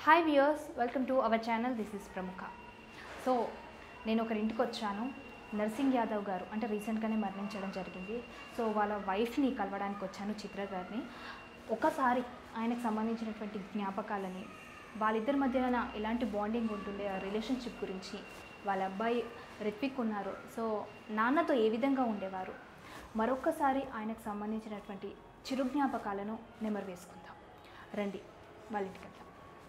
Hi viewers welcome to our channel this is ప్రముఖ so నేను ఒకరి ఇంటికి వచ్చాను నర్సింగ్ యాదవ్ గారు అంటే రీసెంట్గానే మరణించడం జరిగింది సో వాళ్ళ వైఫ్ని కలవడానికి వచ్చాను చిత్ర గారిని ఒకసారి ఆయనకు సంబంధించినటువంటి జ్ఞాపకాలని వాళ్ళిద్దరి మధ్యన ఎలాంటి బాండింగ్ ఉంటుండే ఆ రిలేషన్షిప్ గురించి వాళ్ళ అబ్బాయి రిత్విక్ ఉన్నారు సో నాన్నతో ఏ విధంగా ఉండేవారు మరొక్కసారి ఆయనకు సంబంధించినటువంటి చిరు జ్ఞాపకాలను నెమరు వేసుకుందాం రండి వాళ్ళ ఇంటికి వెళ్దాం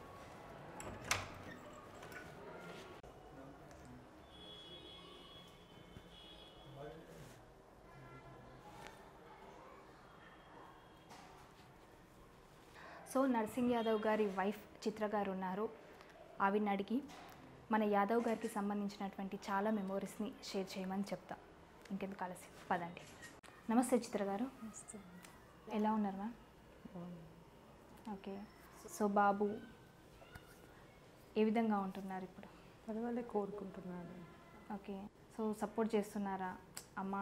సో నర్సింగ్ యాదవ్ గారి వైఫ్ చిత్ర గారు ఉన్నారు ఆవిడని అడిగి మన యాదవ్ గారికి సంబంధించినటువంటి చాలా మెమోరీస్ని షేర్ చేయమని చెప్తాం ఇంకెందుకు కలిసి పదండి నమస్తే చిత్ర గారు ఎలా ఉన్నారు మ్యామ్ ఓకే సో బాబు ఏ విధంగా ఉంటున్నారు ఇప్పుడు పర్వాలే కోరుకుంటున్నాడు ఓకే సో సపోర్ట్ చేస్తున్నారా అమ్మ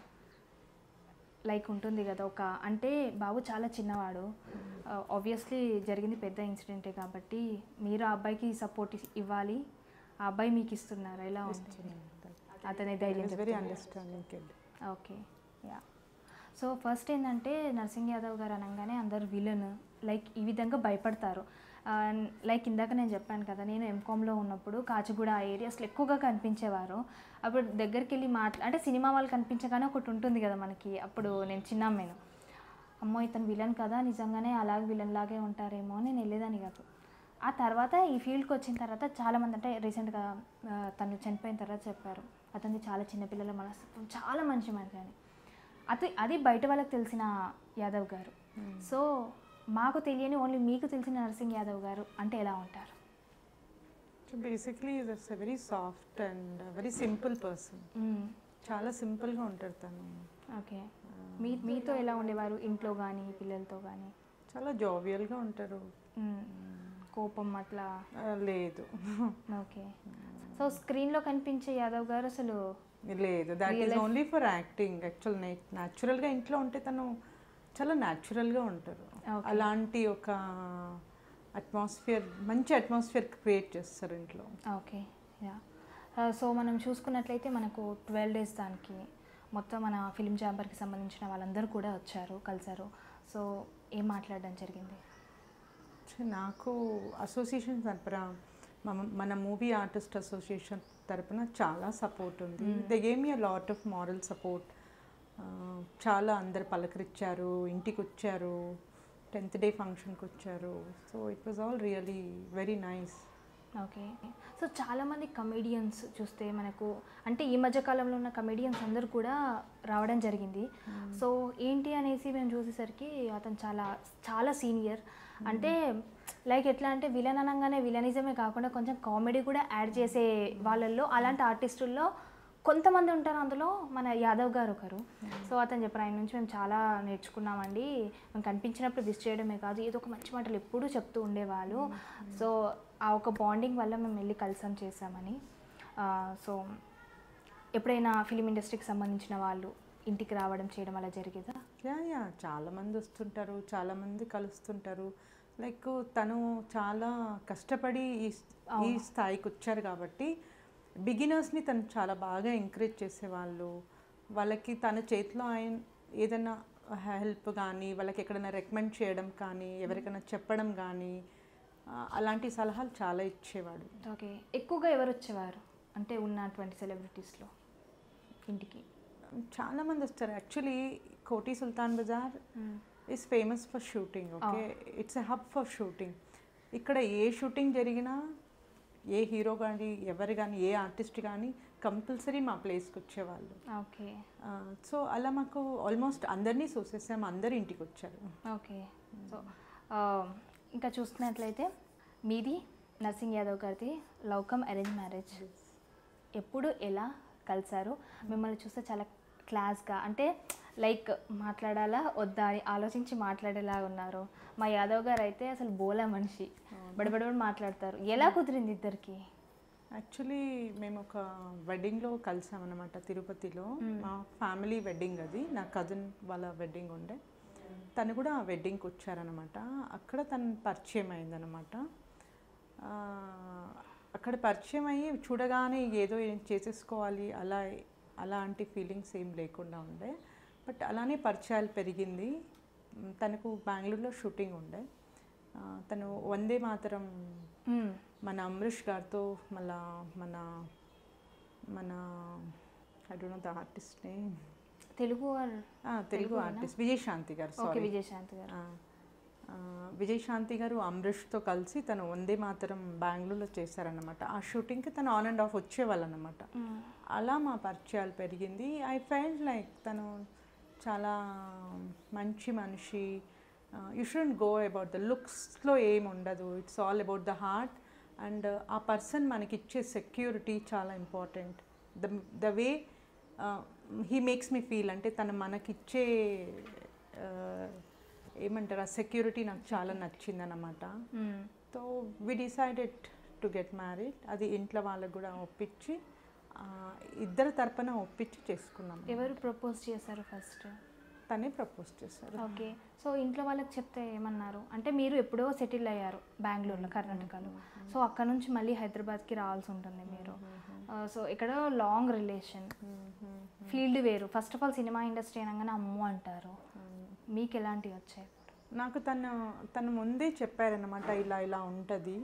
లైక్ ఉంటుంది కదా ఒక అంటే బాబు చాలా చిన్నవాడు ఆబ్వియస్లీ జరిగింది పెద్ద ఇన్సిడెంటే కాబట్టి మీరు ఆ అబ్బాయికి సపోర్ట్ ఇవ్వాలి ఆ అబ్బాయి మీకు ఇస్తున్నారా ఎలా ఉంది అతని ధైర్యం వెరీ చెప్తున్నారా? Understanding kid okay yeah so first ఏంటంటే నరసింగ్ యాదవ్ గారు అనగానే అందరు విలన్ లైక్ ఈ విధంగా భయపడతారు లైక్ ఇందాక నేను చెప్పాను కదా నేను ఎంకామ్లో ఉన్నప్పుడు కాచిగూడ ఆ ఏరియాస్లో ఎక్కువగా కనిపించేవారు అప్పుడు దగ్గరికి వెళ్ళి మాట్లా అంటే సినిమా వాళ్ళు కనిపించగానే ఒకటి ఉంటుంది కదా మనకి అప్పుడు నేను చిన్న అమ్మాయిను అమ్మో ఇతను విలన్ కదా నిజంగానే అలాగే విలన్ లాగే ఉంటారేమో అని నేను వెళ్ళేదాన్ని కాదు ఆ తర్వాత ఈ ఫీల్డ్కి వచ్చిన తర్వాత చాలామంది అంటే రీసెంట్గా ఆ, తను చనిపోయిన తర్వాత చెప్పారు అతనిది చాలా చిన్నపిల్లల మనస్తత్వం చాలా మంచి మనిషి అని అది అది బయట వాళ్ళకి తెలిసిన యాదవ్ గారు సో మాకు తెలియని ఓన్లీ మీకు తెలిసిన నరసింగ్ యాదవ్ గారు అంటే ఎలా ఉంటారు so basically that's a very soft and very simple person చాలా సింపుల్గా ఉంటాడు తను ఓకే మీ మీతో ఎలా ఉండేవారు ఇంట్లో కానీ పిల్లలతో కానీ చాలా జోవియల్గా ఉంటారు కోపం అట్లా ఆ, లేదు ఓకే సో స్క్రీన్లో కనిపించే యాదవ్ గారు అసలు లేదు that is only for acting actual న్యాచురల్గా ఇంట్లో ఉంటే తను చాలా న్యాచురల్గా ఉంటారు Okay. అలాంటి ఒక అట్మాస్ఫియర్ మంచి అట్మాస్ఫియర్ క్రియేట్ చేస్తారు ఇంట్లో ఓకే యా సో మనం చూసుకున్నట్లయితే మనకు ట్వెల్వ్ డేస్ దానికి మొత్తం మన ఫిలిం ఛాంబర్కి సంబంధించిన వాళ్ళందరూ కూడా వచ్చారు కలిసారు సో ఏం మాట్లాడడం జరిగింది సో నాకు అసోసియేషన్ తరపున మన మన మూవీ ఆర్టిస్ట్ అసోసియేషన్ తరపున చాలా సపోర్ట్ ఉంది they gave me lot of moral support చాలా అందరు పలకరించారు ఇంటికి వచ్చారు టెన్త్ డే ఫంక్షన్కి వచ్చారు so it was all really very nice okay so చాలామంది కమెడియన్స్ చూస్తే మనకు అంటే ఈ మధ్య కాలంలో ఉన్న కమెడియన్స్ అందరూ కూడా రావడం జరిగింది సో ఏంటి అనేసి మేము చూసేసరికి అతను చాలా చాలా సీనియర్ అంటే లైక్ ఎట్లా అంటే విలన్ అనగానే విలనిజమే కాకుండా కొంచెం కామెడీ కూడా యాడ్ చేసే వాళ్ళల్లో అలాంటి ఆర్టిస్టుల్లో కొంతమంది ఉంటారు అందులో మన యాదవ్ గారు ఒకరు సో అతను చెప్పారు ఆయన నుంచి మేము చాలా నేర్చుకున్నామండి మేము కనిపించినప్పుడు విష్ చేయడమే కాదు ఏదో ఒక మంచి మాటలు ఎప్పుడూ చెప్తూ ఉండేవాళ్ళు సో ఆ ఒక బాండింగ్ వల్ల మేము వెళ్ళి కలిసాం చేసామని ఆ, సో ఎప్పుడైనా ఫిలిం ఇండస్ట్రీకి సంబంధించిన వాళ్ళు ఇంటికి రావడం చేయడం అలా జరిగేదా యా యా చాలా మంది వస్తుంటారు చాలా మంది కలుస్తుంటారు లైక్ తను చాలా కష్టపడి ఈ ఈ స్థాయికి వచ్చారు కాబట్టి బిగినర్స్ని తను చాలా బాగా ఎంకరేజ్ చేసేవాళ్ళు వాళ్ళకి తన చేతిలో ఆయన ఏదైనా హెల్ప్ కానీ వాళ్ళకి ఎక్కడైనా రికమెండ్ చేయడం కానీ ఎవరికైనా చెప్పడం కానీ ఆ, అలాంటి సలహాలు చాలా ఇచ్చేవాడు ఓకే ఎక్కువగా ఎవరు వచ్చేవారు అంటే ఉన్నటువంటి సెలబ్రిటీస్లో ఇంటికి చాలా మంది వస్తారు actually Koti Sultan Bazar is famous for shooting okay it's a hub for shooting ఇక్కడ ఏ షూటింగ్ జరిగినా ఏ హీరో కానీ ఎవరు కానీ ఏ ఆర్టిస్ట్ కానీ కంపల్సరీ మా ప్లేస్కి వచ్చేవాళ్ళు ఓకే సో అలా మాకు ఆల్మోస్ట్ అందరినీ చూసేసాం అందరు ఇంటికి వచ్చారు ఓకే సో ఆ, ఇంకా చూస్తున్నట్లయితే మీది నర్సింగ్ యాదవ్ గారిది లవ్ కమ్ అరేంజ్ మ్యారేజ్ ఎప్పుడు ఎలా కలిసారు మిమ్మల్ని చూస్తే చాలా క్లాస్గా అంటే లైక్ మాట్లాడాలా వద్దా అని ఆలోచించి మాట్లాడేలా ఉన్నారు మా యాదవ్ గారు అయితే అసలు బోలా మనిషి బడబడబడి మాట్లాడతారు ఎలా కుదిరింది ఇద్దరికి యాక్చువల్లీ మేము ఒక వెడ్డింగ్లో కలిసామన్నమాట తిరుపతిలో మా ఫ్యామిలీ వెడ్డింగ్ అది నా కజిన్ వాళ్ళ వెడ్డింగ్ ఉండే తను కూడా ఆ వెడ్డింగ్కి వచ్చారనమాట అక్కడ తను పరిచయం అయిందనమాట ఆ, అక్కడ పరిచయం అయ్యి చూడగానే ఏదో ఏం చేసేసుకోవాలి అలా అలాంటి ఫీలింగ్స్ ఏం లేకుండా ఉండే బట్ అలానే పరిచయాలు పెరిగింది మ్, తనకు బెంగళూరులో షూటింగ్ ఉండే ఆ, తను వందే మాతరం మ్మ్. మన అమరీష్ గారితో మళ్ళా మన మన I don't know the artist name Telugu or Telugu తెలుగునా? Artist Vijayashanti garu okay sorry Vijayashanti గారు విజయశాంతి గారు అమరీష్తో కలిసి తను వందే మాతరం బెంగళూరులో చేశారన్నమాట ఆ షూటింగ్కి తను ఆన్ అండ్ ఆఫ్ వచ్చేవాళ్ళనమాట మ్మ్. అలా మా పరిచయాలు పెరిగింది ఐ ఫెల్ట్ లైక్ తను చాలా మంచి మనిషి you shouldn't go about the లుక్స్లో ఏం ఉండదు it's all about the heart and ఆ పర్సన్ మనకి ఇచ్చే సెక్యూరిటీ చాలా important the the way he makes me feel అంటే తను మనకిచ్చే uh, ఏమంటారు ఆ సెక్యూరిటీ నాకు చాలా నచ్చిందన్నమాట మ్మ్. So we decided to get married అది ఇంట్లో వాళ్ళకు కూడా ఒప్పించి ఆ, ఇద్దరు తరపున ఒప్పించి చేసుకున్నాం ఎవరు ప్రపోజ్ చేశారు ఫస్ట్ తనే ప్రపోజ్ చేశారు ఓకే సో ఇంట్లో వాళ్ళకి చెప్తే ఏమన్నారు అంటే మీరు ఎప్పుడో సెటిల్ అయ్యారు బెంగళూరులో కర్ణాటకలో సో అక్కడ నుంచి మళ్ళీ హైదరాబాద్కి రావాల్సి ఉంటుంది మీరు సో ఇక్కడ లాంగ్ రిలేషన్ ఫీల్డ్ వేరు first of all cinema industry అనగానే అమ్ము అంటారు మీకు ఎలాంటివి వచ్చాయి నాకు తను తను ముందే చెప్పారనమాట ఇలా ఇలా ఉంటుంది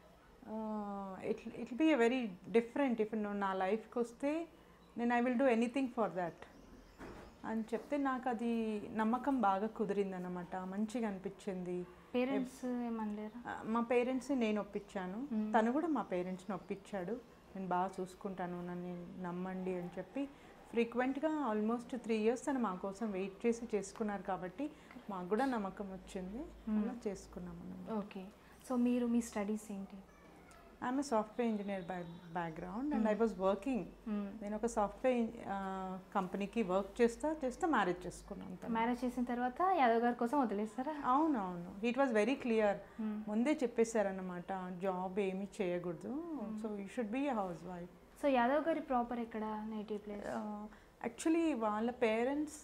it it be a very different if నువ్వు నా లైఫ్కి వస్తే నేను I will do anything for that అని చెప్తే నాకు అది నమ్మకం బాగా కుదిరిందనమాట మంచిగా అనిపించింది పేరెంట్స్ ఏమనలేరు ఆ, మా పేరెంట్స్ని నేను ఒప్పించాను తను కూడా మా పేరెంట్స్ని ఒప్పించాడు నేను బాగా చూసుకుంటాను నన్ను నమ్మండి అని చెప్పి ఫ్రీక్వెంట్గా ఆల్మోస్ట్ త్రీ ఇయర్స్ తను మా కోసం వెయిట్ చేసి చేసుకున్నారు కాబట్టి మాకు కూడా నమ్మకం వచ్చింది అలా చేసుకున్నాం అన్నమాట ఓకే సో మీరు మీ స్టడీస్ ఏంటి I'm software engineer by background and I was working మ్మ్. నేను ఒక సాఫ్ట్వేర్ కంపెనీకి వర్క్ చేస్తా చేస్తా మ్యారేజ్ చేసుకున్నాను తను. మ్యారేజ్ చేసిన తర్వాత యాదవ్ గారి కోసం వదిలేస్తారా అవునవును ఇట్ వాజ్ వెరీ క్లియర్ మ్మ్. ముందే చెప్పేశారన్నమాట జాబ్ ఏమీ చేయకూడదు so you should be housewife so Yadav garu proper ఎక్కడ నేటివ్ ప్లేస్ యాక్చువల్లీ వాళ్ళ parents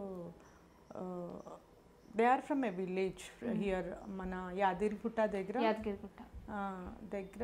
they are from a village here మన యాదిరిగుట్ట దగ్గర యాదగిరిగుట్ట ఆ, దగ్గర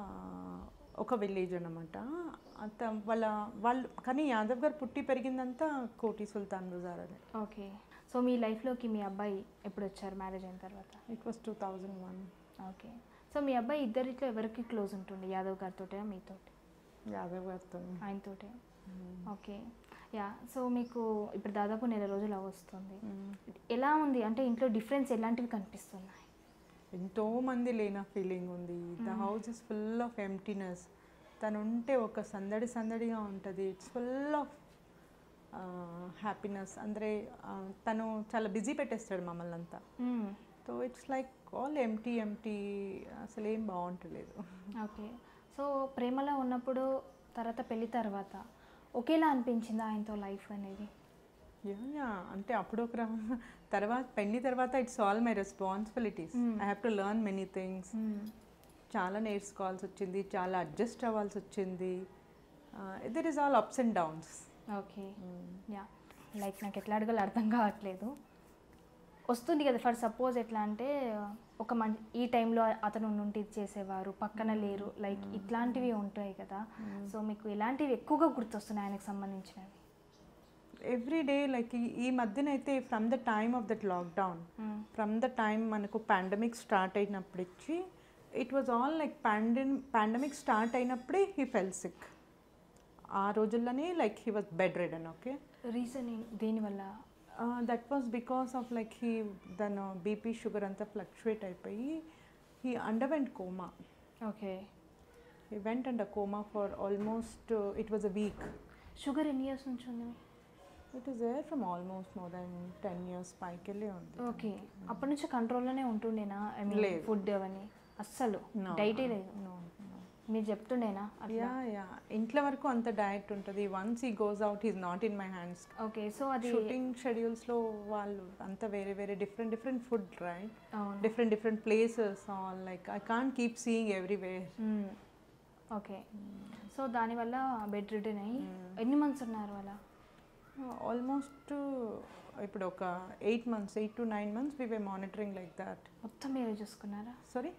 ఒక విలేజ్ అన్నమాట అంత వాళ్ళ వాళ్ళు కానీ యాదవ్ గారు పుట్టి పెరిగిందంతా కోటి సుల్తాన్ బజార్ అని ఓకే సో మీ లైఫ్లోకి మీ అబ్బాయి ఎప్పుడు వచ్చారు మ్యారేజ్ అయిన తర్వాత it was two thousand one okay so మీ అబ్బాయి ఇద్దరిట్లో ఎవరికి క్లోజ్ ఉంటుంది యాదవ్ గారితోటే మీతోటి యాదవ్ గారితో ఆయనతోటే ఓకే యా సో మీకు ఇప్పుడు దాదాపు నెల రోజులు వస్తుంది ఎలా ఉంది అంటే ఇంట్లో డిఫరెన్స్ ఎలాంటివి కనిపిస్తున్నాయి ఎంతో మంది లేన ఫీలింగ్ ఉంది the house is full of emptiness తను ఉంటే ఒక సందడి సందడిగా ఉంటుంది ఇట్స్ ఫుల్ ఆఫ్ హ్యాపీనెస్ అందరే ఆ, తను చాలా బిజీ పెట్టేస్తాడు మమ్మల్ని అంతా మ్మ్. So it's like all empty empty అసలు ఏం బాగుంటలేదు ఓకే సో ప్రేమలో ఉన్నప్పుడు తర్వాత పెళ్లి తర్వాత ఒకేలా అనిపించిందా ఆయనతో లైఫ్ అనేది యా యా అంటే అప్పుడు ఒక రా- తర్వాత పెళ్లి తర్వాత it's all my responsibilities I have to learn many things చాలా నేర్చుకోవాల్సి వచ్చింది చాలా అడ్జస్ట్ అవ్వాల్సి వచ్చింది there is all ups and downs okay ya like నాకు ఎట్లా అడగాలో అర్థం కావట్లేదు వస్తుంది కదా ఫర్ సపోజ్ ఎట్లా అంటే ఒక మం ఈ టైంలో అతను నుండి ఇది చేసేవారు పక్కన లేరు లైక్ ఇట్లాంటివి ఉంటాయి కదా సో మీకు ఇలాంటివి ఎక్కువగా గుర్తొస్తున్నాయి ఆయనకు సంబంధించినవి ఎవ్రీ డే లైక్ ఈ మధ్యన అయితే from the time of that lockdown from the time మనకు పాండమిక్ స్టార్ట్ అయినప్పుడు ఇచ్చి it was all like pandem pandemic start అయినప్పుడే హీ ఫెల్ సిక్ ఆ రోజుల్లోనే like he was bedridden అని ఓకే రీజన్ దేనివల్ల that was because of like he దాని BP sugar అంతా ఫ్లక్చువేట్ అయిపోయి he underwent coma okay he went under coma for almost it was a week sugar ఎన్ని years నుంచి ఉంది it is there from almost more than ten years పైకి వెళ్ళి ఉంది okay అప్పటి నుంచి కంట్రోల్లోనే ఉంటుండేనా ఐ మీన్ లేదు. ఫుడ్ అవన్నీ అస్సలు No, డైటే లేదు No, no. మీరు చెప్తుండేనా అట్లా యా యా ఇంట్లో వరకు అంత డయట్ ఉంటుంది once he goes out is not in my hands okay so అది షూటింగ్ షెడ్యూల్స్లో వాళ్ళు అంత వేరే వేరే డిఫరెంట్ డిఫరెంట్ ఫుడ్ రైట్ అవును different different places all like I can't keep seeing everywhere hmm. Okay so దానివల్ల బెడ్ రిటర్న్ అయ్యి ఎన్ని మంత్స్ ఉన్నారు అలా ఆల్మోస్ట్ ఇప్పుడు ఒక eight months eight to nine months we were monitoring like that మొత్తం మీరే చూసుకున్నారా సారీ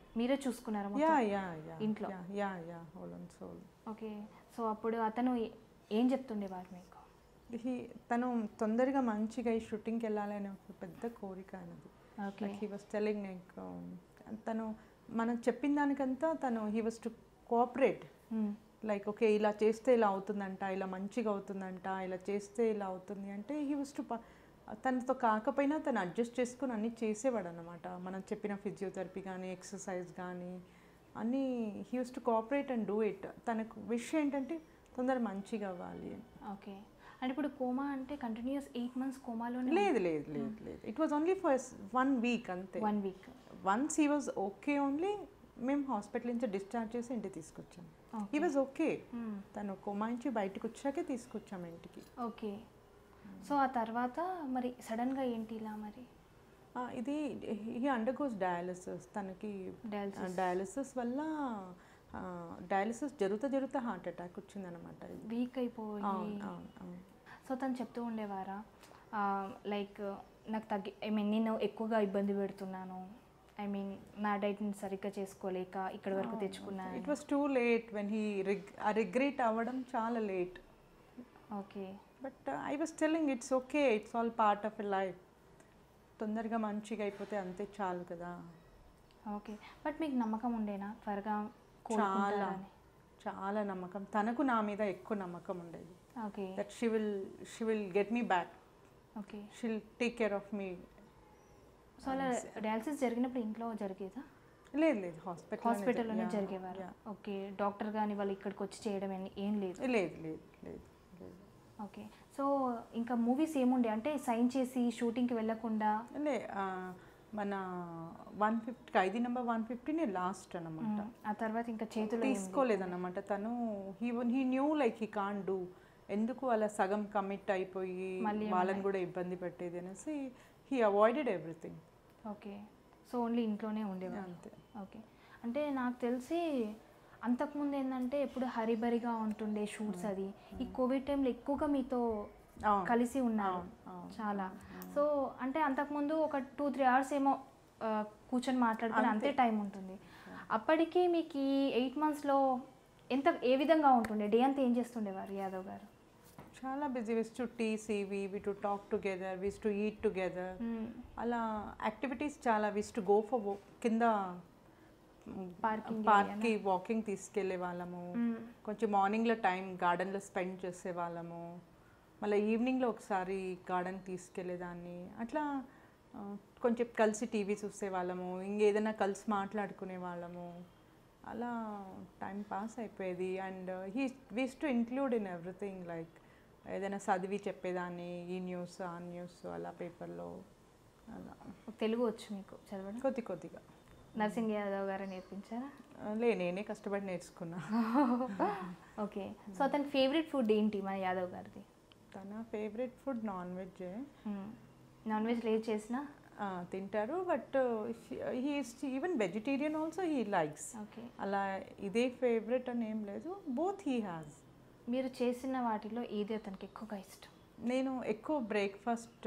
మీరే చూసుకున్నారా యా మొత్తం? యా యా ఇంట్లో? Yeah yeah whole and soul okay so అప్పుడు అతను ఏ- ఏం చెప్తుండేవారు మీకు హీ తను తొందరగా మంచిగా ఈ షూటింగ్కి వెళ్ళాలనే ఒక పెద్ద కోరిక అనేది okay like he was telling like తను మనం చెప్పిన దానికంతా తను he was to cooperate hmm. Like okay ఇలా చేస్తే ఇలా అవుతుందంట ఇలా మంచిగా అవుతుందంట ఇలా చేస్తే ఇలా అవుతుంది అంటే హీ వాస్ టు తనతో కాకపోయినా తను అడ్జస్ట్ చేసుకుని అన్నీ చేసేవాడు అనమాట మనం చెప్పిన ఫిజియోథెరపీ కానీ ఎక్సర్సైజ్ కానీ అన్నీ he use to cooperate and do it తనకు విష్ ఏంటంటే తొందర మంచిగా అవ్వాలి అని ఓకే అంటే ఇప్పుడు కోమా అంటే కంటిన్యూస్ ఎయిట్ మంత్స్ కోమాలోనే లేదు లేదు లేదు లేదు it was only for one week అంతే one week once he was okay only మేము హాస్పిటల్ నుంచి డిశ్చార్జ్ చేసి ఇంటికి తీసుకొచ్చాం హీ వాజ్ ఓకే తను కొమాయించి బయటకు వచ్చాకే తీసుకొచ్చాం ఇంటికి ఓకే సో ఆ తర్వాత మరి సడన్గా ఏంటి ఇలా మరి ఆ, ఇది హీ అండర్గోస్ డయాలసిస్ తనకి డయాలసిస్ డయాలసిస్ వల్ల డయాలసిస్ జరుగుతా జరుగుతా హార్ట్ అటాక్ వచ్చిందనమాట వీక్ అయిపోయి అవును అవును అవును సో తను చెప్తూ ఉండేవారా లైక్ నాకు తగ్గి ఐ మీన్ నేను ఎక్కువగా ఇబ్బంది పెడుతున్నాను ఐ మీన్ నా డైట్ని సరిగ్గా చేసుకోలేక ఇక్కడ వరకు తెచ్చుకున్నాను it was too late when he రిగ్ ఆ రిగ్రెట్ అవ్వడం చాలా late okay but I was telling it's okay it's all part of a life తొందరగా మంచిగా అయిపోతే అంతే చాలు కదా ఓకే బట్ మీకు నమ్మకం ఉండేనా త్వరగా చాలా కోలుకుంటారని చాలా నమ్మకం తనకు నా మీద ఎక్కువ నమ్మకం ఉండేది okay that she will she will get me back okay she'll take care of me so అలా డయాలసిస్ జరిగినప్పుడు ఇంట్లో జరిగేదా లేదు లేదు హాస్పిటల్ హాస్పిటల్లోనే జరిగేవారు ఓకే డాక్టర్ కానీ వాళ్ళు ఇక్కడికి వచ్చి చేయడం ఏం- ఏం లేదు లేదు లేదు లేదు లేదు ఓకే సో ఇంకా మూవీస్ ఏముండే అంటే సైన్ చేసి షూటింగ్కి వెళ్ళకుండా లే ఆ, మన one fifty Khaidi number one ఫిఫ్టీనే లాస్ట్ అనమాట మ్, ఆ తర్వాత ఇంకా చేతులు ఏం తీసుకోలేదన్నమాట తను he he knew like he can do ఎందుకు అలా సగం కమిట్ అయిపోయి మళ్ళీ వాళ్ళని కూడా ఇబ్బంది పెట్టేది అనేసి he avoided everything okay so only ఇంట్లోనే ఉండేవారు అంతే ఓకే అంటే నాకు తెలిసి అంతకుముందు ఏంటంటే ఎప్పుడు హరిబరిగా ఉంటుండే షూట్స్ అది ఈ కోవిడ్ టైంలో ఎక్కువగా మీతో అవును కలిసి ఉన్నారు అవును, అవును. చాలా సో అంటే అంతకుముందు ఒక టూ త్రీ అవర్స్ ఏమో ఆ, కూర్చొని మాట్లాడుకుని అంతే టైం ఉంటుంది అప్పటికి మీకు ఈ ఎయిట్ మంత్స్లో ఎంత ఏ విధంగా ఉంటుండే డే అంతా ఏం చేస్తుండేవారు యాదవ్ గారు చాలా బిజీ విస్ టు టీ సీవీ we to talk together used to eat together hmm. అలా యాక్టివిటీస్ చాలా విస్ టు గో ఫర్ కింద Parking పార్క్కి వాకింగ్ తీసుకెళ్ళే వాళ్ళము మ్మ్. కొంచెం మార్నింగ్లో టైం గార్డెన్లో స్పెండ్ చేసే వాళ్ళము మళ్ళీ ఈవినింగ్లో ఒకసారి గార్డెన్ తీసుకెళ్ళేదాన్ని అట్లా ఆ, కొంచెం కలిసి టీవీ చూసే వాళ్ళము ఇంకేదైనా కలిసి మాట్లాడుకునే వాళ్ళము అలా టైం పాస్ అయిపోయేది and he used to include in everything like ఏదైనా చదివి చెప్పేదాన్ని ఈ న్యూస్ ఆ న్యూస్ అలా పేపర్లో అలా తెలుగు వచ్చు మీకు చదవడం కొద్ది కొద్దిగా నర్సింగ్ యాదవ్ గారు నేర్పించారా ఆ, లే నేనే కష్టపడి నేర్చుకున్నా ఓకే సో అతని ఫేవరెట్ ఫుడ్ ఏంటి మన యాదవ్ గారిది తన favourite food non veg non veg లేదు చేసినా తింటారు but he even vegetarian also he likes okay అలా ఇదే ఫేవరెట్ అని ఏం లేదు బోత్ హీ హ్యాస్ మీరు చేసిన వాటిలో ఏది అతనికి ఎక్కువగా ఇష్టం నేను ఎక్కువ breakfast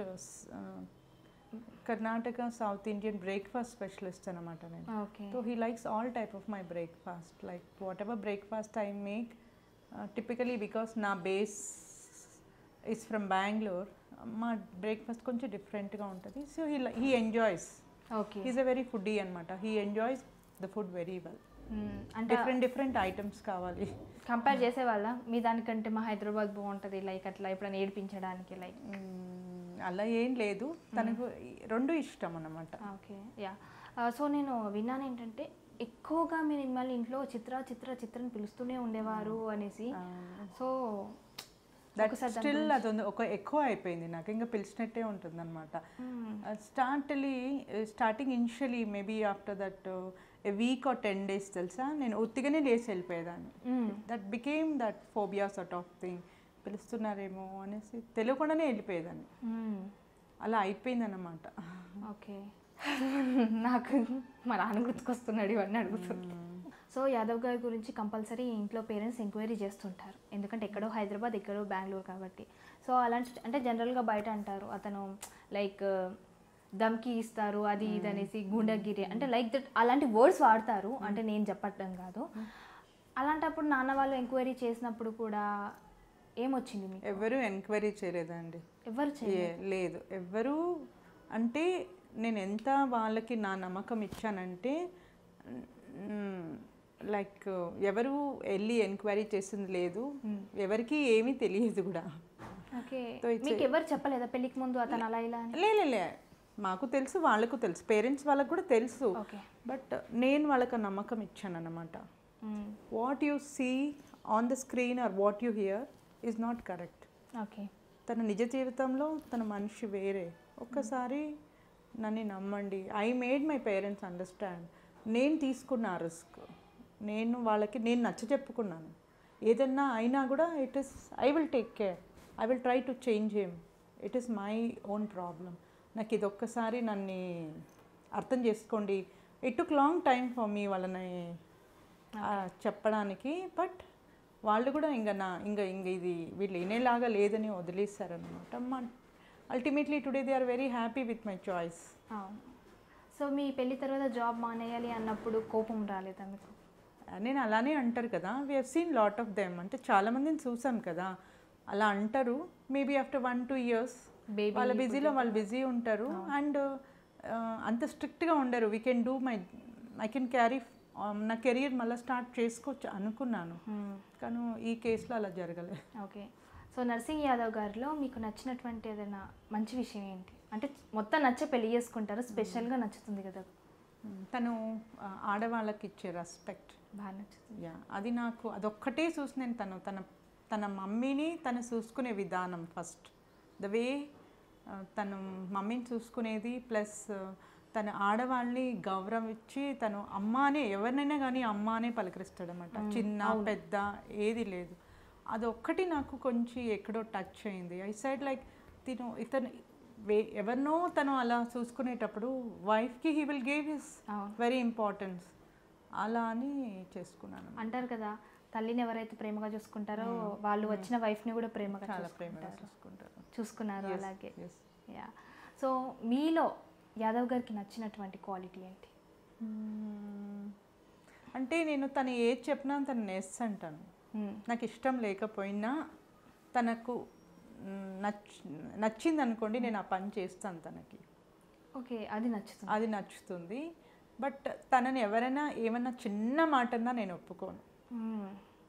Karnataka south Indian breakfast specialist అనమాట నేను okay so he likes all type of my breakfast like whatever breakfast I make typically because నా బేస్ ఇస్ ఫ్రమ్ బెంగళూరు మా బ్రేక్ఫాస్ట్ కొంచెం డిఫరెంట్గా ఉంటుంది so he he enjoys okay is a very foodie అనమాట he enjoys the food very well అంటే different different items కావాలి compare చేసేవాళ్ళ మీ దానికంటే మా హైదరాబాద్ బాగుంటుంది లైక్ అట్లా ఎప్పుడైనా ఏడిపించడానికి లైక్ మ్మ్, అలా ఏం లేదు తనకు ఈ- రెండు ఇష్టం అన్నమాట ఓకే యా సో నేను విన్నాను ఏంటంటే ఎక్కువగా మీరు మిమ్మల్ని ఇంట్లో చిత్ర చిత్ర చిత్రని పిలుస్తూనే ఉండేవారు అనేసి సో దట్ స్టిల్ అది ఉంది- ఒక ఎక్కువ అయిపోయింది నాకు ఇంకా పిలిచినట్టే ఉంటుంది అనమాట స్టార్ట్లీ starting initially maybe after that a week or ten days తెలుసా నేను ఉత్తిగానే లేచి వెళ్ళిపోయేదాన్ని that became that phobia sort of thing పిలుస్తున్నారేమో అనేసి తెలియకుండానే వెళ్ళిపోయేదాన్ని అలా అయిపోయింది అనమాట ఓకే నాకు మా నాన్న గుర్తుకొస్తున్నాడు ఇవన్నీ అడుగుతుంది సో యాదవ్ గారి గురించి కంపల్సరీ ఇంట్లో పేరెంట్స్ ఎంక్వైరీ చేస్తుంటారు ఎందుకంటే ఎక్కడో హైదరాబాద్ ఎక్కడో బెంగళూరు కాబట్టి సో అలాంటి అంటే జనరల్గా బయట అంటారు అతను లైక్ దమ్కి ఇస్తారు అది ఇది అనేసి గుండగిరి అంటే లైక్ దట్ అలాంటి వర్డ్స్ వాడతారు అంటే నేను చెప్పటం కాదు అలాంటప్పుడు నాన్న వాళ్ళు ఎంక్వైరీ చేసినప్పుడు కూడా ఏమొచ్చింది మీకు ఎవరు ఎంక్వైరీ చేయలేదండి ఎవరు చేయ ఏ- లేదు ఎవ్వరు అంటే నేను ఎంత వాళ్ళకి నా నమ్మకం ఇచ్చానంటే లైక్ ఎవరు వెళ్ళి ఎంక్వైరీ చేసింది లేదు ఎవరికి ఏమీ తెలియదు కూడా ఓకే So it's మీకు ఎవరు చెప్పలేదా పెళ్ళికి ముందు అతను అలా ఇలా అని లే లే, లే మాకు తెలుసు వాళ్ళకు తెలుసు పేరెంట్స్ వాళ్ళకు కూడా తెలుసు ఓకే బట్ నేను వాళ్ళకి ఆ నమ్మకం ఇచ్చాను అనమాట what you see on the screen or what you hear is not correct okay తన నిజ జీవితంలో తన మనిషి వేరే ఒక్కసారి నన్ను నమ్మండి I made my parents understand నేను తీసుకున్న రిస్క్ నేను వాళ్ళకి నేను నచ్చ చెప్పుకున్నాను ఏదన్నా అయినా కూడా it is I will take care I will try to change him it is my own problem నాకు ఇది ఒక్కసారి నన్ను అర్థం చేసుకోండి it took long time for me వాళ్ళని ఆ, చెప్పడానికి బట్ వాళ్ళు కూడా ఇంకా నా ఇంకా ఇంక ఇది వీళ్ళు వినేలాగా లేదని వదిలేశారనమాట మా ultimately today they are very happy with my choice అవును సో మీ పెళ్లి తర్వాత జాబ్ మానేయాలి అన్నప్పుడు కోపం రాలేదా మీకు నేను అలానే అంటారు కదా we have seen lot of them అంటే చాలా మందిని చూసాం కదా అలా అంటారు maybe after one two years Baby వాళ్ళ బిజీలో వాళ్ళు బిజీ ఉంటారు అండ్ అంత స్ట్రిక్ట్గా ఉండరు we can do my I can carry నా కెరియర్ మళ్ళీ స్టార్ట్ చేసుకోవచ్చు అనుకున్నాను కానీ ఈ కేసులో అలా జరగలేదు ఓకే సో నర్సింగ్ యాదవ్ గారిలో మీకు నచ్చినటువంటి ఏదైనా మంచి విషయం ఏంటి అంటే మొత్తం నచ్చే పెళ్లి చేసుకుంటారు స్పెషల్గా నచ్చుతుంది కదా తను ఆ, ఆడవాళ్ళకి ఇచ్చే రెస్పెక్ట్ బాగా నచ్చుతుంది యా అది నాకు అదొక్కటే చూసి నేను తను తన తన మమ్మీని తను చూసుకునే విధానం ఫస్ట్ ద వే తను మమ్మీని చూసుకునేది ప్లస్ తన ఆడవాళ్ళని గౌరవం ఇచ్చి తను అమ్మ అనే ఎవరినైనా కానీ అమ్మ అనే పలకరిస్తాడనమాట చిన్న పెద్ద ఏది లేదు అదొక్కటి నాకు కొంచెం ఎక్కడో టచ్ అయింది ఐ సైడ్ లైక్ తిను ఇతను వే ఎవరినో తను అలా చూసుకునేటప్పుడు వైఫ్కి హీ విల్ గేవ్ హిస్ అవును వెరీ ఇంపార్టెన్స్ అలా అని చేసుకున్నాను అంటారు కదా తల్లిని ఎవరైతే ప్రేమగా చూసుకుంటారో వాళ్ళు వచ్చిన వైఫ్ని కూడా ప్రేమగా చాలా ప్రేమగా చూసుకుంటారు చూసుకుంటారు చూసుకున్నారు అలాగే Yes. యా సో మీలో యాదవ్ గారికి నచ్చినటువంటి క్వాలిటీ ఏంటి మ్మ్. అంటే నేను తను ఏది చెప్పినా తను నెస్ అంటాను మ్మ్. నాకు ఇష్టం లేకపోయినా తనకు మ్, నచ్ నచ్చింది అనుకోండి నేను ఆ పని చేస్తాను తనకి ఓకే అది నచ్చుతుంది అది నచ్చుతుంది బట్ తనని ఎవరైనా ఏమన్నా చిన్న మాటన్నా నేను ఒప్పుకోను మ్మ్.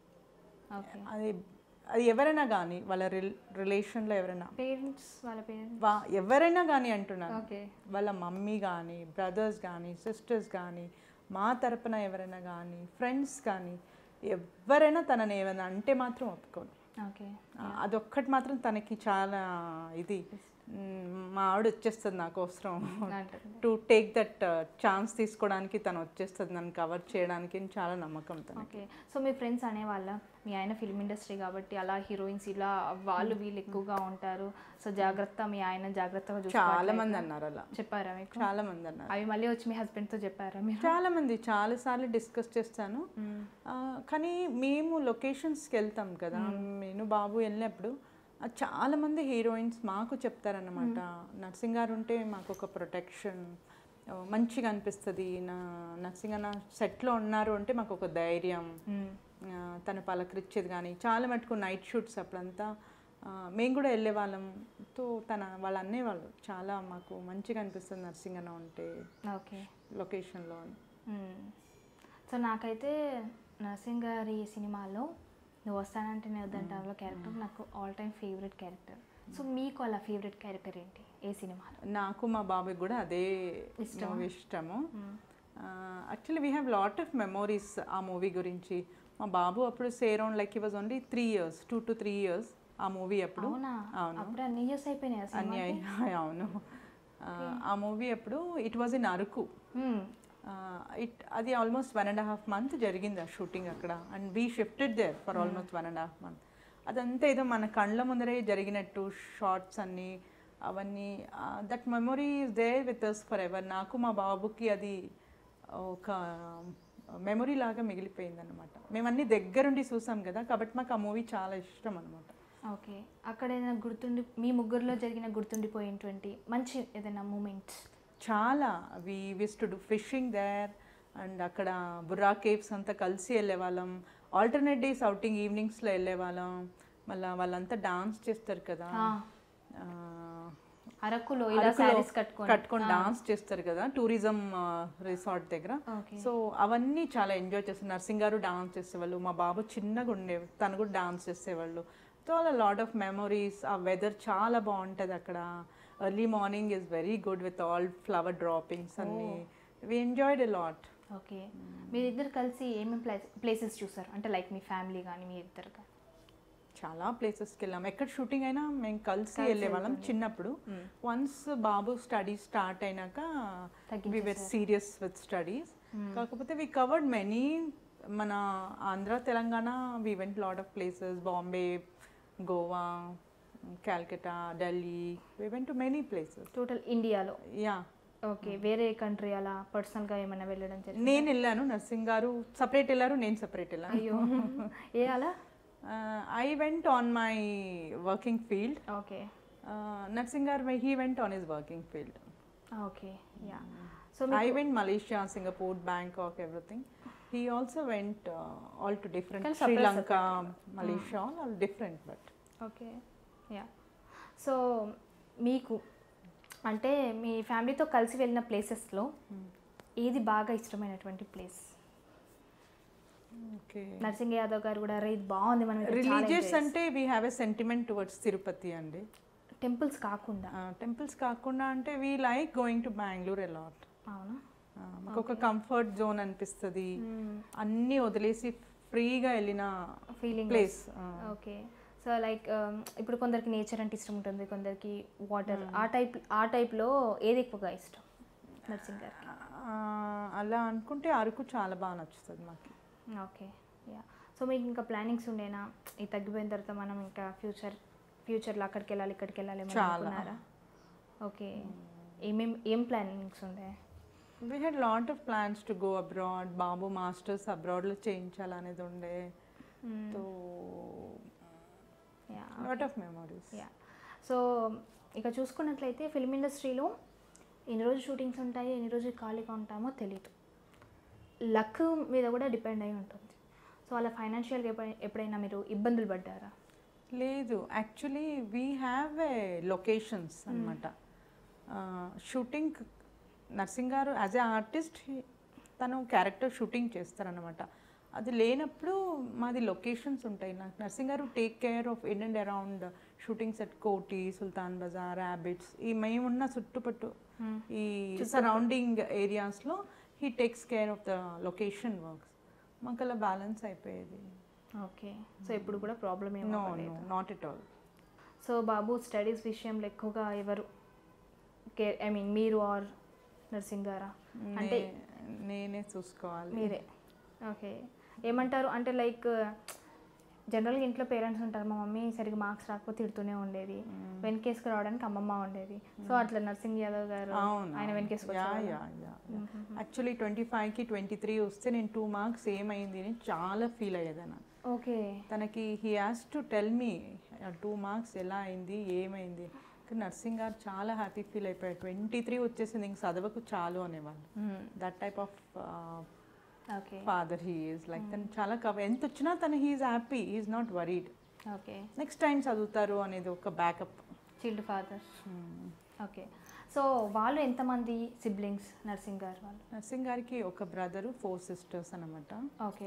ఓకే అది అది ఎవరైనా కానీ వాళ్ళ రిల్ రిలేషన్లో ఎవరైనా పేరెంట్స్ వాళ్ళ పేరెంట్స్ వా ఎవరైనా కానీ అంటున్నాను ఓకే వాళ్ళ మమ్మీ కానీ బ్రదర్స్ కానీ సిస్టర్స్ కానీ మా తరపున ఎవరైనా కానీ ఫ్రెండ్స్ కానీ ఎవరైనా తనని ఏమైనా అంటే మాత్రం ఒప్పుకోను ఓకే ఆ, అదొక్కటి మాత్రం తనకి చాలా ఇది మ్, మా ఆవిడ వచ్చేస్తుంది నాకు అవసరం అంటుంది టు టేక్ దట్ ఛాన్స్ తీసుకోవడానికి తను వచ్చేస్తుంది నన్ను కవర్ చేయడానికి అని చాలా నమ్మకం తనకి ఓకే సో మీ ఫ్రెండ్స్ అనేవాళ్ళ మీ ఆయన ఫిల్మ్ ఇండస్ట్రీ కాబట్టి అలా హీరోయిన్స్ ఇలా వాళ్ళు వీళ్ళు ఎక్కువగా ఉంటారు సో జాగ్రత్త మీ ఆయన జాగ్రత్తగా చాలా చూసుకోవాలి మంది అన్నారు అలా చెప్పారా మీకు చాలా మంది అన్నారు అవి మళ్ళీ వచ్చి మీ హస్బెండ్తో చెప్పారా మీరు చాలా మంది చాలా సార్లు డిస్కస్ చేస్తాను ఆ, కానీ మేము లొకేషన్స్కి వెళ్తాం కదా నేను బాబు వెళ్ళినప్పుడు ఆ, చాలా మంది హీరోయిన్స్ మాకు చెప్తారన్నమాట నర్సింగ్ గారు ఉంటే మాకు ఒక ప్రొటెక్షన్ మంచిగా అనిపిస్తుంది నా నర్సింగ్ అన్న సెట్లో ఉన్నారు అంటే మాకు ఒక ధైర్యం మ్మ్. ఆ, తను పలకరించేది కానీ చాలా మటుకు నైట్ షూట్స్ అప్పుడంతా ఆ, మేము కూడా వెళ్ళే వాళ్ళం తో తన వాళ్ళు అనేవాళ్ళు చాలా మాకు మంచిగా అనిపిస్తుంది నర్సింగ్ అన్న ఉంటే ఓకే లొకేషన్లో అని మ్మ్. సో నాకైతే నరసింగ్ గారి సినిమాలో నువ్వు వస్తానంటే నేను వద్దంటాలో క్యారెక్టర్ నాకు all time favourite character so మీకు అలా ఫేవరెట్ క్యారెక్టర్ ఏంటి ఏ సినిమాలో నాకు మా బాబాయ్ కూడా అదే ఇష్టమా? మూవీ ఇష్టము actually we have lot of memories ఆ మూవీ గురించి మా బాబు అప్పుడు surround like he was only three years two to three years ఆ మూవీ అప్పుడు అవునా అవును. అప్పుడు అన్ని ఇయర్స్ అయిపోయినాయి ఆ అన్ని సినిమా అయి- అవును ఆ, ఆ మూవీ అప్పుడు it was in Araku it అది almost one and half month జరిగింది ఆ షూటింగ్ అక్కడ and we shifted there for almost one and half month అదంతా ఏదో మన కళ్ళ ముందరే జరిగినట్టు షార్ట్స్ అన్నీ అవన్నీ that memory is there with us forever నాకు మా బాబుకి అది ఒక మెమొరీ లాగా మిగిలిపోయింది అనమాట మేము అన్ని దగ్గరుండి చూసాం కదా కాబట్టి మాకు ఆ మూవీ చాలా ఇష్టం అనమాట ఓకే అక్కడ ఏదైనా గుర్తుండి మీ ముగ్గురులో జరిగిన గుర్తుండిపోయేటువంటి మంచి ఏదైనా మూమెంట్స్ చాలా we used to do fishing there and అక్కడ బుర్రా కేవ్స్ అంతా కలిసి వెళ్ళేవాళ్ళం ఆల్టర్నేట్ డేస్ అవుటింగ్ ఈవినింగ్స్లో వెళ్ళేవాళ్ళం మళ్ళీ వాళ్ళంతా డాన్స్ చేస్తారు కదా ఆ, ఆ, అరకులో ఇలా అరకులో శారీస్ కట్టుకొని కట్టుకొని డాన్స్ చేస్తారు కదా టూరిజం రిసార్ట్ దగ్గర ఓకే సో అవన్నీ చాలా ఎంజాయ్ చేస్తారు నర్సింగ్ గారు డాన్స్ చేసేవాళ్ళు మా బాబు చిన్నగా ఉండే తను కూడా డాన్స్ చేసేవాళ్ళు సో అలా లాట్ ఆఫ్ మెమరీస్ ఆ వెదర్ చాలా బాగుంటుంది అక్కడ early morning is very good with all flower droppings అన్ని we enjoyed a lot okay మీరిద్దరు కలిసి ఏమేమి ప్లేస్ ప్లేసెస్ చూసారు అంటే లైక్ మీ ఫ్యామిలీ కానీ మీ ఇద్దరు కానీ చాలా ప్లేసెస్కి వెళ్ళాం ఎక్కడ షూటింగ్ అయినా మేము కలిసి వెళ్ళేవాళ్ళం చిన్నప్పుడు వన్స్ బాబు స్టడీస్ స్టార్ట్ అయినాక we were serious with studies కాకపోతే వి కవర్డ్ మెనీ మన Andhra Telangana we went lot of places Bombay Goa Calcutta Delhi we went to many places total ఇండియాలో యా ఓకే వేరే కంట్రీ అలా పర్సనల్గా ఏమైనా వెళ్ళడం జరిగింది నేను వెళ్ళాను నర్సింగ్ గారు సపరేట్ వెళ్ళారు నేను సపరేట్ వెళ్ళాను అయ్యో ఏ అలా I went on my working field okay Narsing గారు he went on his working field okay yeah so I went Malaysia, Singapore, Bangkok, everything. He also went uh, all to different Can Sri separate, Lanka, Malaysia, all, all different, but okay yeah so మీకు అంటే మీ ఫ్యామిలీతో కలిసి వెళ్ళిన ప్లేసెస్లో ఏది బాగా ఇష్టమైనటువంటి place okay. Nursing Yadav గారు కూడా రే ఇది బాగుంది మనం రిలీజియస్ అంటే we have a sentiment towards Tirupati అండి టెంపుల్స్ కాకుండా టెంపుల్స్ కాకుండా అంటే we like going to Bengaluru a lot అవునా మాకు ఒక కంఫర్ట్ జోన్ అనిపిస్తుంది అన్నీ వదిలేసి ఫ్రీగా వెళ్ళిన feeling place okay so like ఇప్పుడు కొందరికి నేచర్ అంటే ఇష్టం ఉంటుంది కొందరికి వాటర్ ఆ టైప్ ఆ టైప్లో ఏది ఎక్కువగా ఇష్టం నర్సింగ్ గారికి అలా అనుకుంటే అరకు చాలా బాగా నచ్చుతుంది మాకు ఓకే యా సో మీకు ఇంకా ప్లానింగ్స్ ఉండేనా ఇది తగ్గిపోయిన తర్వాత మనం ఇంకా ఫ్యూచర్ ఫ్యూచర్లో అక్కడికి వెళ్ళాలి ఇక్కడికి వెళ్ళాలి ఏమైనా చాలా. అనుకున్నారా ఓకే ఏమేం ఏం ప్లానింగ్స్ ఉండే we had lot of plans to go abroad బాబు మాస్టర్స్ అబ్రాడ్లో చేయించాలనేది ఉండే so yeah lot of memories yeah so ఇక చూసుకున్నట్లయితే ఫిల్మ్ ఇండస్ట్రీలో ఎన్ని రోజులు షూటింగ్స్ ఉంటాయి ఎన్ని రోజులు ఖాళీగా ఉంటామో తెలియదు లక్ మీద కూడా డిపెండ్ అయి ఉంటుంది సో అలా ఫైనాన్షియల్గా ఎప్పుడైనా మీరు ఇబ్బందులు పడ్డారా లేదు actually we have a locations అనమాట షూటింగ్ నర్సింగ్ గారు యాజ్ ఏ ఆర్టిస్ట్ తను క్యారెక్టర్ షూటింగ్ చేస్తారనమాట అది లేనప్పుడు మాది లొకేషన్స్ ఉంటాయి నాకు నర్సింగ్ గారు take care of in and around shootings at Koti Sultan Bazar rabbits ఈ మేమున్న చుట్టుపట్టు ఈ సరౌండింగ్ ఏరియాస్లో he takes care of the location works మాకు అలా బ్యాలెన్స్ అయిపోయేది ఓకే సో ఇప్పుడు కూడా ప్రాబ్లం ఏమో no no not at all so బాబు స్టడీస్ విషయంలో ఎక్కువగా ఎవరు కేర్ ఐ మీన్ మీరు ఆర్ నర్సింగ్ గారా అంటే నే- నేనే చూసుకోవాలి మీరే ఓకే ఏమంటారు అంటే లైక్ జనరల్గా ఇంట్లో పేరెంట్స్ ఉంటారు మా మమ్మీ సరిగ్గా మార్క్స్ రాకపోతే తిడుతూనే ఉండేది వెనకేసుకు రావడానికి అమ్మమ్మ ఉండేది సో అట్లా నర్సింగ్ యాదవ్ గారు అవును ఆయన వెనకేసుకు yeah yeah yeah actually twenty ఫైవ్కి ట్వంటీ త్రీ వస్తే నేను టూ మార్క్స్ ఏమైంది అని చాలా ఫీల్ అయ్యేదాన్ని ఓకే తనకి he has to tell me two marks ఎలా అయింది ఏమైంది కానీ నర్సింగ్ గారు చాలా హ్యాపీ ఫీల్ అయిపోయారు ట్వంటీ త్రీ వచ్చేసింది ఇంక చదవకు చాలు అనేవాళ్ళు that type of okay father he is like తను చాలా కవ ఎంత వచ్చినా తను he's happy he's not worried okay next time చదువుతారు అనేది ఒక backup child father okay so వాళ్ళు ఎంతమంది సిబ్లింగ్స్ నర్సింగ్ గారు వాళ్ళు నర్సింగ్ గారికి ఒక బ్రదరు ఫోర్ సిస్టర్స్ అనమాట okay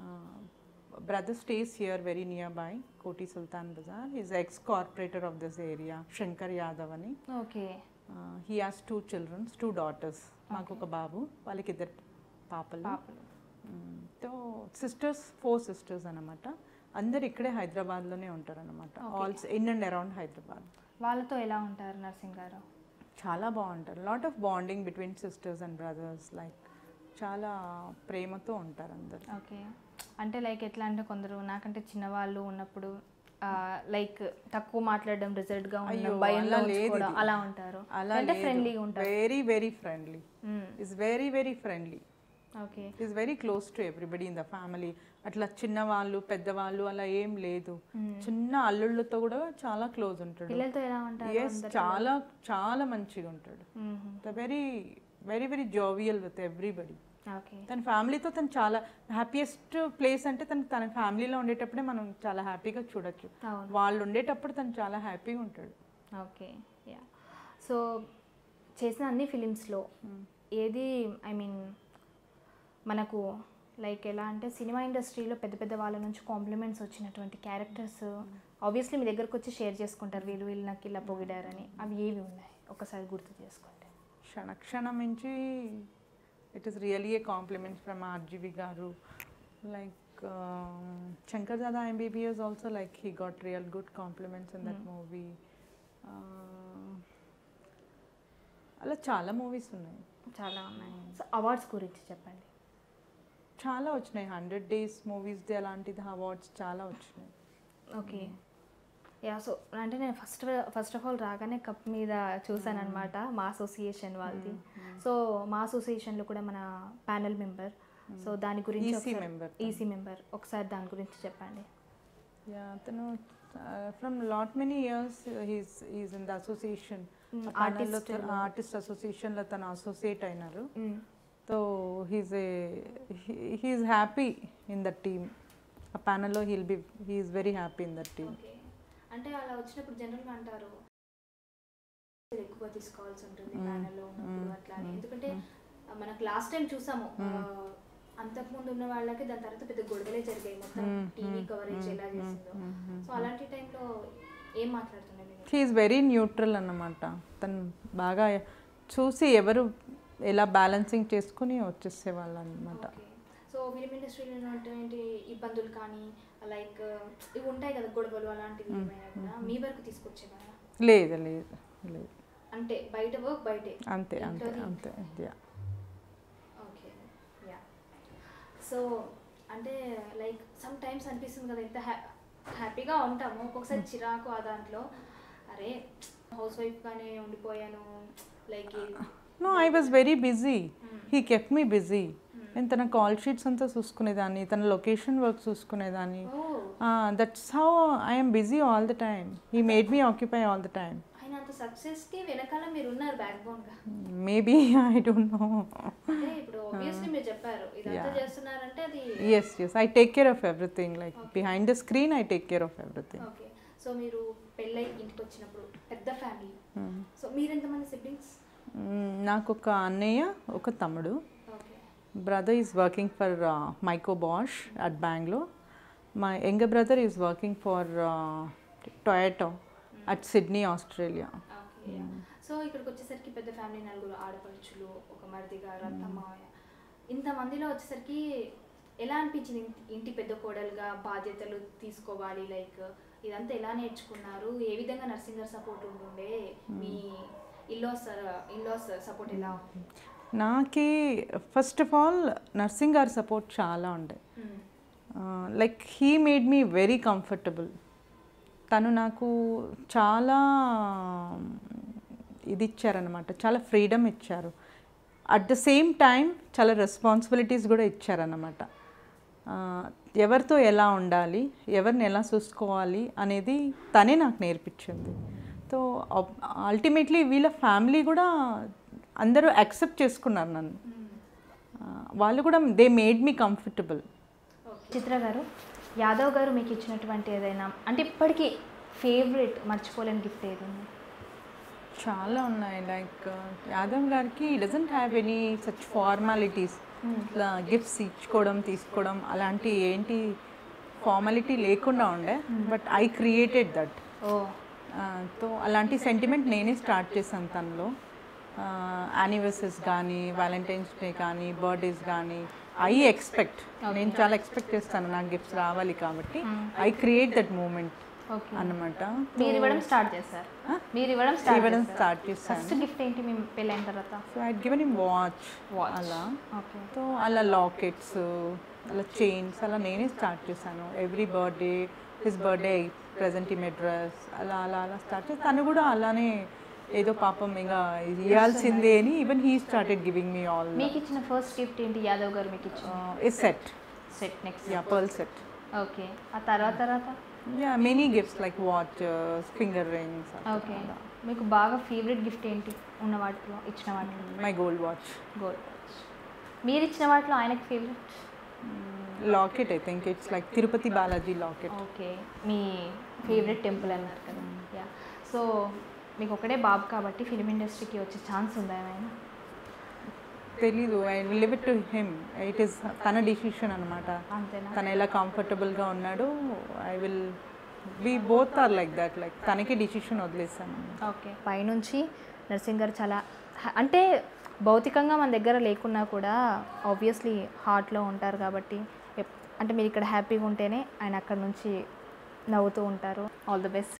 brother stays here very near by Koti Sultan Bazar is ex corporator of this area Shankar Yadav అని okay he has two childrens two daughters మాకు ఒక బాబు వాళ్ళకి ఇద్దరు పాపలు పాపలు సో సిస్టర్స్ ఫోర్ సిస్టర్స్ అనమాట అందరు ఇక్కడే హైదరాబాద్లోనే ఉంటారు అనమాట also in and around Hyderabad వాళ్ళతో ఎలా ఉంటారు నర్సింగ్ గారు చాలా బాగుంటారు lot of bonding between sisters and brothers like చాలా ప్రేమతో ఉంటారు అందరు ఓకే అంటే లైక్ ఎట్లా అంటే కొందరు నాకంటే చిన్నవాళ్ళు ఉన్నప్పుడు లైక్ తక్కువ మాట్లాడడం రిజల్ట్ గా అయ్యో, ఉండడం భయంలో అలా లేదు ఉంచుకోవడం, ఇది. అలా ఉంటారు అలా అంటే ఫ్రెండ్లీగా ఉంటారు very very friendly hmm. Is very very friendly okay is very close to everybody in the family అట్లా చిన్నవాళ్ళు పెద్దవాళ్ళు అలా ఏం లేదు చిన్న అల్లుళ్ళతో కూడా చాలా క్లోజ్ ఉంటాడు పిల్లలతో ఎలా ఉంటారు ఎస్ చాలా చాలా మంచిగా ఉంటాడు hmm. The very very very jovial with everybody okay తన ఫ్యామిలీతో తను చాలా హ్యాపీయెస్ట్ ప్లేస్ అంటే తను తన ఫ్యామిలీలో ఉండేటప్పుడే మనం చాలా హ్యాపీగా చూడొచ్చు అవును వాళ్ళు ఉండేటప్పుడు తను చాలా హ్యాపీగా ఉంటాడు ఓకే యా సో చేసిన అన్ని ఫిలిమ్స్లో ఏది ఐ మీన్ మనకు లైక్ ఎలా అంటే సినిమా ఇండస్ట్రీలో పెద్ద పెద్ద వాళ్ళ నుంచి కాంప్లిమెంట్స్ వచ్చినటువంటి క్యారెక్టర్స్ ఆబ్వియస్లీ మీ దగ్గరకు వచ్చి షేర్ చేసుకుంటారు వీళ్ళు వీళ్ళు నాకు ఇలా పొగిడారని అవి ఏవి ఉన్నాయి ఒకసారి గుర్తు చేసుకుంటే క్షణక్షణం నుంచి it is really a compliments from RGV గారు like Shankar Dada MBBS also like he got real good compliments in that movie అలా చాలా మూవీస్ ఉన్నాయి చాలా ఉన్నాయి సో అవార్డ్స్ గురించి చెప్పండి చాలా వచ్చినాయి హండ్రెడ్ డేస్ మూవీస్ది అలాంటిది అవార్డ్స్ చాలా వచ్చినాయి ఓకే యా సో అంటే నేను ఫస్ట్ ఫస్ట్ ఆఫ్ ఆల్ రాగానే కప్ మీద చూసాను అనమాట మా అసోసియేషన్ వాళ్ళది సో మా అసోసియేషన్లో కూడా మన ప్యానెల్ మెంబర్ సో దాని గురించి EC member. ఈసీ మెంబర్ ఒకసారి దాని గురించి చెప్పండి యా అతను from lot many years he's is in the association Mm, artist artist లో. ఆర్టిస్ట్ అసోసియేషన్లో తను అసోసియేట్ అయినారు మ్మ్. So he's a he's happy in that team ఆ ప్యానల్లో he'll be he's very happy in that team okay అంటే అలా వచ్చినప్పుడు జనరల్గా అంటారు ఎక్కువ తీసుకోవాల్సి ఉంటుంది మ్మ్. ప్యానల్లో ఉన్నప్పుడు మ్మ్. అట్లా అని మ్మ్. ఎందుకంటే మ్మ్. ఆ, మనకు లాస్ట్ టైం చూసాము ఆ, మ్మ్. అంతకుముందు ఉన్న వాళ్ళకి దాని తర్వాత పెద్ద గొడవలే జరిగాయి మొత్తం మ్మ్. టీవీ మ్మ్. కవరేజ్ మ్మ్. ఎలా చేసిందో మ్మ్. మ్మ్. సో అలాంటి టైంలో ఏం మాట్లాడుతుండే మీరు హీఈస్ వెరీ న్యూట్రల్ అన్నమాట తను బాగా చూసి ఎవరు ఎలా బ్యాలెన్సింగ్ చేసుకుని వచ్చేసేవాళ్ళు అనమాట ఓకే సో ఫిలిం ఇండస్ట్రీలో ఉన్నటువంటి ఇబ్బందులు కానీ లైక్ ఇవి ఉంటాయి కదా గొడవలు అలాంటివి మ్మ్. ఏమైనా కూడా మీ వరకు తీసుకొచ్చేవారా లేదు లేదు లేదు అంటే బయట వర్క్ బయటే అంతే అంతే ఇంట్లోది అంతే యా ఓకే యా సో అంటే లైక్ సమ్ టైమ్స్ అనిపిస్తుంది కదా ఎంత హ్యా హ్యాపీగా ఉంటాము ఒక్కొక్కసారి చిరాకు ఆ దాంట్లో అరే హౌస్ వైఫ్గానే ఉండిపోయాను like no I was very busy he kept me busy నేను తన కాల్ షీట్స్ అంతా చూసుకునేదాన్ని తన లొకేషన్ వర్క్ చూసుకునేదాన్ని oh that's how I'm busy all the time he made me occupy all the time ఆయన అంత సక్సెస్కి వెనకాల మీరు ఉన్నారు బ్యాక్ బోన్గా మేబీ ఐ డోంట్ నో అంటే ఇప్పుడు ఆబ్వియస్లీ మీరు చెప్పారు ఇదంతా Yeah. చేస్తున్నారంటే అది yes yes I take care of everything like behind the screen I take care of everything okay so మీరు పెళ్ళై ఇంటికి వచ్చినప్పుడు పెద్ద ఫ్యామిలీ సో మీరు ఎంతమంది సిబ్లింగ్స్ నాకు ఒక అన్నయ్య ఒక తమ్ముడు okay brother is working for uh, Myco Bosch at Bangalore. My younger brother is working for uh, Toyota at Sydney, Australia. Okay so ఇక్కడికి వచ్చేసరికి పెద్ద ఫ్యామిలీ నలుగురు ఆడపడుచులు ఒక మరిది గారు అత్త మావయ్య ఇంతమందిలో వచ్చేసరికి ఎలా అనిపించింది ఇంటి- ఇంటి పెద్ద కోడలుగా బాధ్యతలు తీసుకోవాలి లైక్ ఇదంతా ఎలా నేర్చుకున్నారు ఏ విధంగా నర్సింగ్ గారు సపోర్ట్ ఉంటుండే మీ ఇల్లాస్ ఇల్లాస్ సపోర్ట్ ఎలా ఉంది నాకి ఫస్ట్ ఆఫ్ ఆల్ నర్సింగ్ గారి సపోర్ట్ చాలా ఉండే like he made me very comfortable తను నాకు చాలా ఇది ఇచ్చారనమాట చాలా ఫ్రీడమ్ ఇచ్చారు అట్ ద సేమ్ టైం చాలా రెస్పాన్సిబిలిటీస్ కూడా ఇచ్చారన్నమాట ఆ, ఎవరితో ఎలా ఉండాలి ఎవరిని ఎలా చూసుకోవాలి అనేది తనే నాకు నేర్పించింది సో అల్టిమేట్లీ వీళ్ళ ఫ్యామిలీ కూడా అందరూ యాక్సెప్ట్ చేసుకున్నారు నన్ను ఆ, వాళ్ళు కూడా they made me comfortable Chitra గారు యాదవ్ గారు మీకు ఇచ్చినటువంటి ఏదైనా అంటే ఇప్పటికీ ఫేవరెట్ మర్చిపోలేని గిఫ్ట్ ఏది ఉంది చాలా ఉన్నాయి లైక్ యాదవ్ గారికి doesn't have any such formalities ఇట్లా గిఫ్ట్స్ ఇచ్చుకోవడం తీసుకోవడం అలాంటి ఏంటి ఫార్మాలిటీ లేకుండా ఉండే but I created that oh so అలాంటి సెంటిమెంట్ నేనే స్టార్ట్ చేశాను తనలో యానివర్సరీస్ కానీ వ్యాలంటైన్స్ డే కానీ బర్త్డేస్ కానీ ఐ ఎక్స్పెక్ట్ నేను చాలా ఎక్స్పెక్ట్ చేస్తాను నాకు గిఫ్ట్స్ రావాలి కాబట్టి I create that moment okay అన్నమాట మీరు ఇవ్వడం స్టార్ట్ చేస్తారు మీరు ఇవ్వడం స్టార్ట్ ఇవ్వడం స్టార్ట్ చేశాను ఫస్ట్ గిఫ్ట్ ఏంటి మేము పెళ్ళైన తర్వాత so I given him watch Watch. అలా ఓకే సో అలా లాకెట్స్ అలా చైన్స్ అలా నేనే స్టార్ట్ చేశాను every birthday his birthday present him address అలా అలా అలా స్టార్ట్ చేసి తను కూడా అలానే ఏదో పాపం ఇంకా ఇది ఇవ్వాల్సిందే అని even he started giving me all మీకు ఇచ్చిన ఫస్ట్ గిఫ్ట్ ఏంటి యాదవ్ గారు మీకు ఇచ్చిన is set set next yeah pearl set okay ఆ తర్వాత తర్వాత yeah many gifts like watch finger rings okay మీకు బాగా ఫేవరెట్ గిఫ్ట్ ఏంటి ఉన్న వాటిలో ఇచ్చిన వాటిలో మై గోల్డ్ వాచ్ గోల్డ్ మీరు ఇచ్చిన వాటిలో ఆయనకి favourite locket I think it's like Tirupati Balaji locket okay మీ ఫేవరెట్ టెంపుల్ అన్నారు కదా యా సో మీకు ఒకటే బాబు కాబట్టి ఫిలిం ఇండస్ట్రీకి వచ్చే ఛాన్స్ ఉందా ఏమైనా తెలీదు I leave it to him it is తన డిసిషన్ అనమాట అంతేనా తను ఎలా కంఫర్టబుల్గా ఉన్నాడో I will we both are like that like తనకి డిసిషన్ వదిలేస్తాను ఓకే పైనుంచి నర్సింగ్ గారు చాలా హ- అంటే భౌతికంగా మన దగ్గర లేకున్నా కూడా ఆబ్వియస్లీ హార్ట్లో ఉంటారు కాబట్టి ఎప్- అంటే మీరు ఇక్కడ హ్యాపీగా ఉంటేనే ఆయన అక్కడ నుంచి నవ్వుతూ ఉంటారు ఆల్ ది బెస్ట్